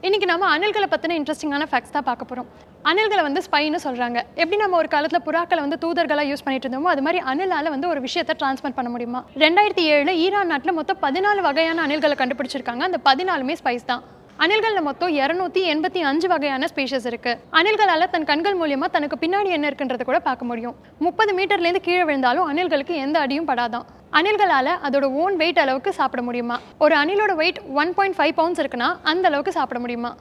இன்னைக்கு நம்ம அணில்களை பற்றின இன்ட்ரெஸ்டிங்கான ஃபேக்ட்ஸ் தான் பார்க்க போகிறோம் அணில்களை வந்து ஸ்பைன்னு சொல்கிறாங்க எப்படி நம்ம ஒரு காலத்தில் புறாக்களை வந்து தூதர்களாக யூஸ் பண்ணிட்டு இருந்தோமோ அது மாதிரி அணிலால் வந்து ஒரு விஷயத்தை டிரான்ஸ்மிட் பண்ண முடியுமா ரெண்டாயிரத்தி ஏழில் ஈரான் நாட்டில் மொத்தம் பதினாலு வகையான அணில்களை கண்டுபிடிச்சிருக்காங்க அந்த பதினாலுமே ஸ்பைஸ் தான் அணில்களில் மொத்தம் இரநூத்தி எண்பத்தி அஞ்சு வகையான ஸ்பீஷஸ் இருக்கு அணில்களால் தன் கண்கள் மூலியமா தனக்கு பின்னாடி என்ன இருக்குன்றத கூட பார்க்க முடியும் முப்பது மீட்டர்லேருந்து கீழே விழுந்தாலும் அணில்களுக்கு எந்த அடியும் படாதான் அணில்களால் அதோட ஓன் வெயிட் அளவுக்கு சாப்பிட முடியுமா ஒரு அணிலோட weight one point five pounds இருக்குன்னா அந்த அளவுக்கு சாப்பிட முடியுமா